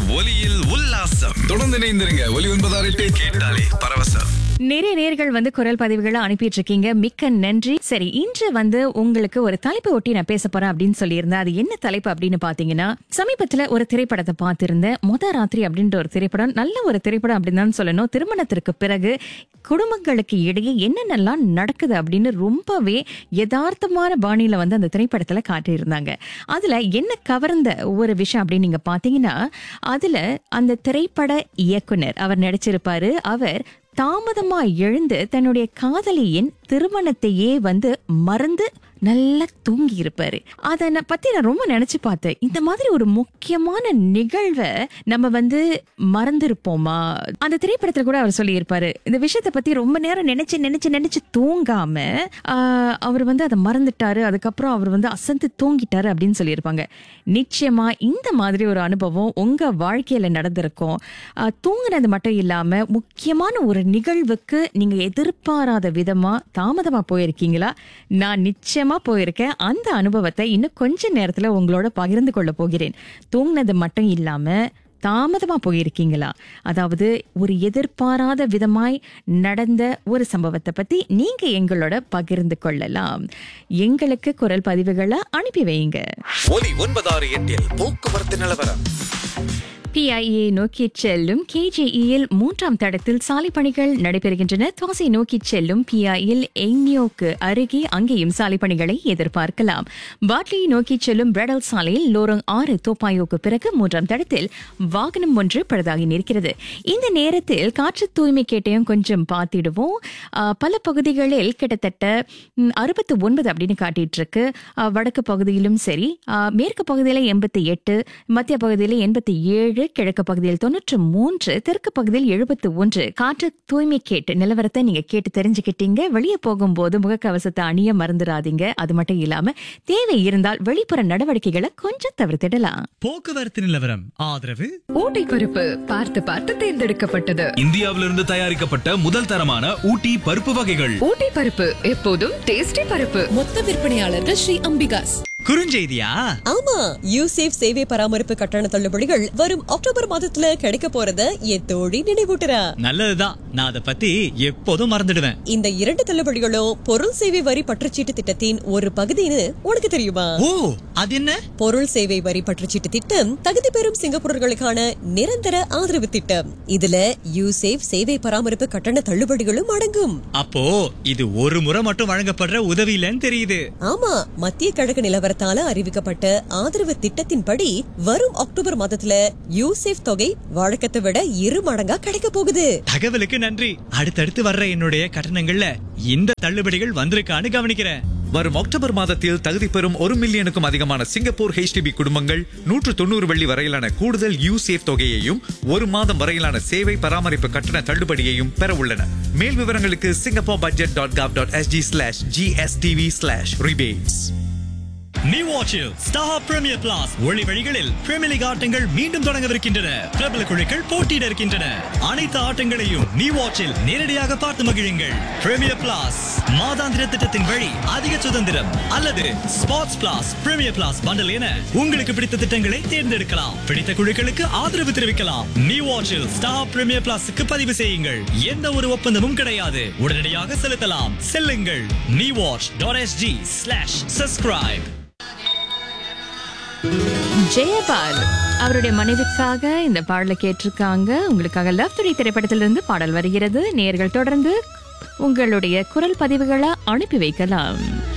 ஒலியில் உல்லாசம் தொடர்ந்து இணைந்திருங்க ஒலி ஒன்பதாறு எட்டு கேட்டாலே பரவசம் நிறைய நேர்கள் வந்து குரல் பதிவுகளை அனுப்பிட்டு இருக்கீங்க மிக்க நன்றி சரி இன்று வந்து உங்களுக்கு ஒரு தலைப்பு ஒட்டி நான் பேச போறேன் அப்படின்னு சொல்லியிருந்தேன் அது என்ன தலைப்பு அப்படின்னு பாத்தீங்கன்னா சமீபத்துல ஒரு திரைப்படத்தை பார்த்திருந்தேன் முத ராத்திரி அப்படின்ற ஒரு திரைப்படம் நல்ல ஒரு திரைப்படம் அப்படின்னு தான் சொல்லணும் திருமணத்திற்கு பிறகு குடும்பங்களுக்கு இடையே என்னென்னலாம் நடக்குது அப்படின்னு ரொம்பவே யதார்த்தமான பாணியில வந்து அந்த திரைப்படத்துல காட்டியிருந்தாங்க அதுல என்ன கவர்ந்த ஒரு விஷயம் அப்படின்னு நீங்க பாத்தீங்கன்னா அதுல அந்த திரைப்பட இயக்குனர் அவர் நடிச்சிருப்பாரு அவர் தாமதமா எழுந்து தன்னுடைய காதலியின் திருமணத்தையே வந்து மறந்து நல்லா தூங்கி இருப்பாரு அதை நான் பத்தி நான் ரொம்ப நினைச்சு பார்த்தேன் இந்த மாதிரி ஒரு முக்கியமான நிகழ்வை நம்ம வந்து மறந்திருப்போமா அந்த திரைப்படத்துல கூட அவர் சொல்லியிருப்பாரு இந்த விஷயத்தை பத்தி ரொம்ப நேரம் நினைச்சு நினைச்சு நினைச்சு தூங்காம ஆஹ், அவர் வந்து அதை மறந்துட்டாரு அதுக்கப்புறம் அவர் வந்து அசந்து தூங்கிட்டாரு அப்படின்னு சொல்லியிருப்பாங்க நிச்சயமா இந்த மாதிரி ஒரு அனுபவம் உங்க வாழ்க்கையில நடந்திருக்கும் ஆஹ், தூங்குனது மட்டும் இல்லாம முக்கியமான ஒரு நிகழ்வுக்கு நீங்க எதிர்பாராத விதமா தாமதமா போயிருக்கீங்களா நான் நிச்சயமா போயிருக்கேன் அந்த அனுபவத்தை இன்னும் கொஞ்ச நேரத்துல உங்களோட பகிர்ந்து கொள்ள போகிறேன் தூங்குனது மட்டும் இல்லாம தாமதமா போயிருக்கீங்களா அதாவது ஒரு எதிர்பாராத விதமாய் நடந்த ஒரு சம்பவத்தை பத்தி நீங்க எங்களோட பகிர்ந்து கொள்ளலாம் எங்களுக்கு குரல் பதிவுகளை அனுப்பி வைங்க ஒலி ஒன்பதாறு எட்டில் போக்குவரத்து நிலவரம் பிஐஏ நோக்கி செல்லும் கேஜேஇயில் மூன்றாம் தடத்தில் சாலை பணிகள் நடைபெறுகின்றன தோசை நோக்கி செல்லும் பிஐயில் எங்னியோக்கு அருகே அங்கேயும் சாலை பணிகளை எதிர்பார்க்கலாம் பாட்லியை நோக்கி செல்லும் பிரெடல் சாலையில் லோரங் ஆறு தோப்பாயோக்கு பிறகு மூன்றாம் தடத்தில் வாகனம் ஒன்று பழுதாகி நிற்கிறது இந்த நேரத்தில் காற்று தூய்மை கேட்டையும் கொஞ்சம் பார்த்திடுவோம் ஆ, பல பகுதிகளில் கிட்டத்தட்ட அறுபத்து ஒன்பது அப்படின்னு காட்டிட்டு இருக்கு ஆ, வடக்கு பகுதியிலும் சரி ஆ, மேற்கு பகுதியில் எண்பத்தி எட்டு மத்திய பகுதியில் எண்பத்தி ஏழு கிழக்கு பகுதியில் தொண்ணூற்று மூன்று தெற்கு பகுதியில் எழுபத்து ஒன்று காற்று தூய்மை கேட்டு நிலவரத்தை நீங்க கேட்டு தெரிஞ்சுக்கிட்டீங்க வெளியே போகும்போது முகக்கவசத்தை அணிய மறந்துடாதீங்க அது மட்டும் இல்லாம தேவை இருந்தால் வெளிப்புற நடவடிக்கைகளை கொஞ்சம் தவிர்த்திடலாம் போக்குவரத்து நிலவரம் ஆதரவு ஊட்டி பருப்பு பார்த்து பார்த்து தேர்ந்தெடுக்கப்பட்டது இந்தியாவிலிருந்து தயாரிக்கப்பட்ட முதல் தரமான ஊட்டி பருப்பு வகைகள் ஊட்டி பருப்பு எப்போதும் டேஸ்டி பருப்பு மொத்த விற்பனையாளர்கள் ஸ்ரீ அம்பிகாஸ் குறுஞ்செய்தியா ஆமா யூசேஃப் சேவை பராமரிப்பு கட்டண தள்ளுபடிகள் வரும் அக்டோபர் மாதத்துல கிடைக்க போறத என் தோழி நினைவூட்டுறா நல்லதுதான் நான் அதை பத்தி எப்போதும் மறந்துடுவேன் இந்த இரண்டு தள்ளுபடிகளும் பொருள் சேவை வரி பற்றுச்சீட்டு திட்டத்தின் ஒரு பகுதின்னு உனக்கு தெரியுமா ஓ அது என்ன பொருள் சேவை வரி பற்றுச்சீட்டு திட்டம் தகுதி பெறும் சிங்கப்பூரர்களுக்கான நிரந்தர ஆதரவு திட்டம் இதுல யூசேஃப் சேவை பராமரிப்பு கட்டண தள்ளுபடிகளும் அடங்கும் அப்போ இது ஒரு முறை மட்டும் வழங்கப்படுற உதவி இல்லைன்னு தெரியுது ஆமா மத்திய கிழக்கு நிலவரத்தால அறிவிக்கப்பட்ட ஆதரவு திட்டத்தின்படி வரும் அக்டோபர் மாதத்துல யூசேஃப் தொகை வழக்கத்தை விட இரு மடங்கா கிடைக்க போகுது தகவலுக்கு நன்றி அடுத்தடுத்து வர்ற என்னுடைய கட்டணங்கள்ல இந்த தள்ளுபடிகள் வந்திருக்கான்னு கவனிக்கிறேன் வரும் அக்டோபர் மாதத்தில் தகுதி பெறும் ஒரு மில்லியனுக்கும் அதிகமான சிங்கப்பூர் ஹெச்டிபி குடும்பங்கள் நூற்று தொண்ணூறு வெள்ளி வரையிலான கூடுதல் யூசேஃப் தொகையையும் ஒரு மாதம் வரையிலான சேவை பராமரிப்பு கட்டண தள்ளுபடியையும் பெற உள்ளன மேல் விவரங்களுக்கு Singapore budget dot gov dot SG slash GSTV slash rebates new வாட்சில் ஸ்டார் பிரீமியர் பிளாஸ் ஒளி வழிகளில் பிரீமியர் லீக் ஆட்டங்கள் மீண்டும் தொடங்கவிருக்கின்றன பிரபல குழுக்கள் போட்டியிட இருக்கின்றன அனைத்து ஆட்டங்களையும் நியூ வாட்சில் நேரடியாக பார்த்து மகிழுங்கள் பிரீமியர் பிளாஸ் மாதாந்திர திட்டத்தின் வழி அதிக சுதந்திரம் அல்லது sports plus Premier plus bundle என உங்களுக்கு பிடித்த திட்டங்களை தேர்ந்தெடுக்கலாம் பிடித்த குழுக்களுக்கு ஆதரவு தெரிவிக்கலாம் நியூ வாட்சில் ஸ்டார் பிரீமியர் பிளாஸுக்கு பதிவு செய்யுங்கள் எந்த ஒரு ஒப்பந்தமும் கிடையாது உடனடியாக செலுத்தலாம் செல்லுங்கள் new watch dot SG slash subscribe Jayapal அவருடைய மனைவிக்காக இந்த பாடலை கேட்டிருக்காங்க உங்களுக்காக லவ் துறை திரைப்படத்திலிருந்து பாடல் வருகிறது நேர்கள் தொடர்ந்து உங்களுடைய குரல் பதிவுகளை அனுப்பி வைக்கலாம்